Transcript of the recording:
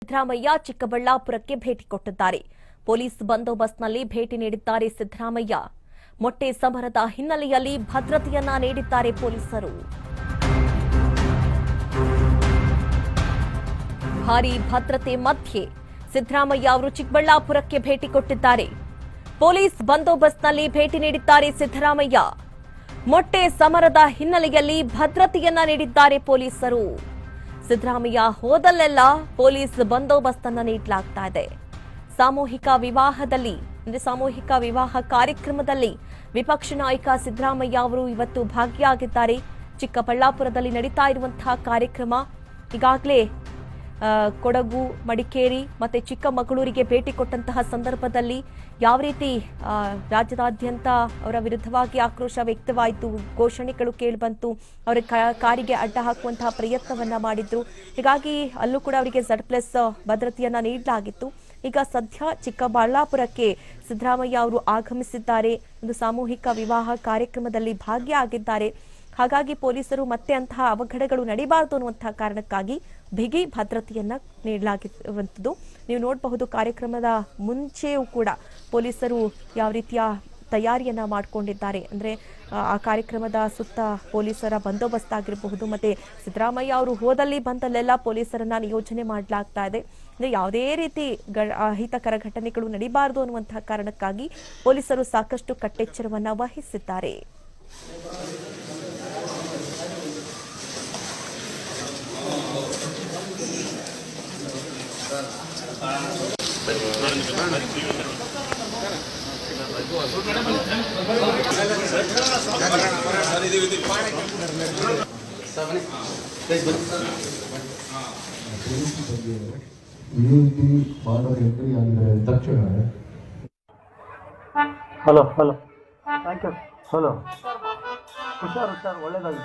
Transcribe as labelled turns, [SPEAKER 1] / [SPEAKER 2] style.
[SPEAKER 1] ಸಿದ್ದರಾಮಯ್ಯ ಚಿಕ್ಕಬಳ್ಳಾಪುರಕ್ಕೆ ಭೇಟಿ ಕೊಟ್ಟಿದ್ದಾರೆ ಪೊಲೀಸ್ ಬಂದೋಬಸ್ತ್ನಲ್ಲಿ ಭೇಟಿ ನೀಡಿದ್ದಾರೆ ಸಿದ್ದರಾಮಯ್ಯ ಮೊಟ್ಟೆ ಸಮರದ ಹಿನ್ನೆಲೆಯಲ್ಲಿ ಭದ್ರತೆಯನ್ನ ನೀಡಿದ್ದಾರೆ ಪೊಲೀಸರು ಭಾರೀ ಭದ್ರತೆ ಮಧ್ಯೆ ಸಿದ್ದರಾಮಯ್ಯ ಅವರು ಚಿಕ್ಕಬಳ್ಳಾಪುರಕ್ಕೆ ಭೇಟಿ ಕೊಟ್ಟಿದ್ದಾರೆ ಪೊಲೀಸ್ ಬಂದೋಬಸ್ತ್ನಲ್ಲಿ ಭೇಟಿ ನೀಡಿದ್ದಾರೆ ಸಿದ್ದರಾಮಯ್ಯ ಮೊಟ್ಟೆ ಸಮರದ ಹಿನ್ನೆಲೆಯಲ್ಲಿ ಭದ್ರತೆಯನ್ನ ನೀಡಿದ್ದಾರೆ ಪೊಲೀಸರು ಸಿದ್ದರಾಮಯ್ಯ ಹೋದಲ್ಲೆಲ್ಲ ಪೊಲೀಸ್ ಬಂದೋಬಸ್ತನ್ನ ನೀಡಲಾಗ್ತಾ ಇದೆ ಸಾಮೂಹಿಕ ವಿವಾಹದಲ್ಲಿ ಅಂದ್ರೆ ಸಾಮೂಹಿಕ ವಿವಾಹ ಕಾರ್ಯಕ್ರಮದಲ್ಲಿ ವಿಪಕ್ಷ ನಾಯಕ ಸಿದ್ದರಾಮಯ್ಯ ಅವರು ಇವತ್ತು ಭಾಗಿಯಾಗಿದ್ದಾರೆ ಚಿಕ್ಕಬಳ್ಳಾಪುರದಲ್ಲಿ ನಡೀತಾ ಇರುವಂತಹ ಕಾರ್ಯಕ್ರಮ ಈಗಾಗಲೇ ಆ, ಕೊಡಗು ಮಡಿಕೇರಿ ಮತ್ತೆ ಚಿಕ್ಕಮಗಳೂರಿಗೆ ಭೇಟಿ ಕೊಟ್ಟಂತಹ ಸಂದರ್ಭದಲ್ಲಿ ಯಾವ ರೀತಿ ಆ, ರಾಜ್ಯದಾದ್ಯಂತ ಅವರ ವಿರುದ್ಧವಾಗಿ ಆಕ್ರೋಶ ವ್ಯಕ್ತವಾಯಿತು ಘೋಷಣೆಗಳು ಕೇಳಿಬಂತು ಅವರ ಕ- ಕಾರಿಗೆ ಅಡ್ಡ ಹಾಕುವಂತಹ ಪ್ರಯತ್ನವನ್ನ ಮಾಡಿದ್ರು ಹೀಗಾಗಿ ಅಲ್ಲೂ ಕೂಡ ಅವರಿಗೆ ಝಡ್ ಪ್ಲಸ್ ಭದ್ರತೆಯನ್ನ ನೀಡಲಾಗಿತ್ತು ಈಗ ಸದ್ಯ ಚಿಕ್ಕಬಳ್ಳಾಪುರಕ್ಕೆ ಸಿದ್ದರಾಮಯ್ಯ ಅವರು ಆಗಮಿಸಿದ್ದಾರೆ ಒಂದು ಸಾಮೂಹಿಕ ವಿವಾಹ ಕಾರ್ಯಕ್ರಮದಲ್ಲಿ ಭಾಗಿಯಾಗಿದ್ದಾರೆ ಹಾಗಾಗಿ ಪೊಲೀಸರು ಮತ್ತೆ ಅಂತಹ ಅವಘಡಗಳು ನಡೀಬಾರದು ಅನ್ನುವಂತಹ ಕಾರಣಕ್ಕಾಗಿ ಬಿಗಿ ಭದ್ರತೆಯನ್ನ ನೀಡಲಾಗಿರುವಂಥದ್ದು ನೀವು ನೋಡಬಹುದು ಕಾರ್ಯಕ್ರಮದ ಮುಂಚೆಯೂ ಕೂಡ ಪೊಲೀಸರು ಯಾವ ರೀತಿಯ ತಯಾರಿಯನ್ನ ಮಾಡಿಕೊಂಡಿದ್ದಾರೆ ಅಂದ್ರೆ ಆ, ಆ ಕಾರ್ಯಕ್ರಮದ ಸುತ್ತ ಪೊಲೀಸರ ಬಂದೋಬಸ್ತ್ ಆಗಿರಬಹುದು ಮತ್ತೆ ಸಿದ್ದರಾಮಯ್ಯ ಅವರು ಹೋದಲ್ಲಿ ಬಂದಲ್ಲೆಲ್ಲ ಪೊಲೀಸರನ್ನ ನಿಯೋಜನೆ ಮಾಡಲಾಗ್ತಾ ಇದೆ ಅಂದ್ರೆ ಯಾವುದೇ ರೀತಿ ಗ- ಅಹಿತಕರ ಘಟನೆಗಳು ನಡೀಬಾರದು ಅನ್ನುವಂತಹ ಕಾರಣಕ್ಕಾಗಿ ಪೊಲೀಸರು ಸಾಕಷ್ಟು ಕಟ್ಟೆಚ್ಚರವನ್ನ ವಹಿಸಿದ್ದಾರೆ
[SPEAKER 2] ಈ ರೀತಿ ಮಾಡೋರು ಎಂಟ್ರಿ ಆಗಿದ್ದಾರೆ ತಕ್ಷಣ
[SPEAKER 3] hello hello thank you hello ಹುಷಾರು ಹುಷಾರು ಒಳ್ಳೇದಾಗಲಿ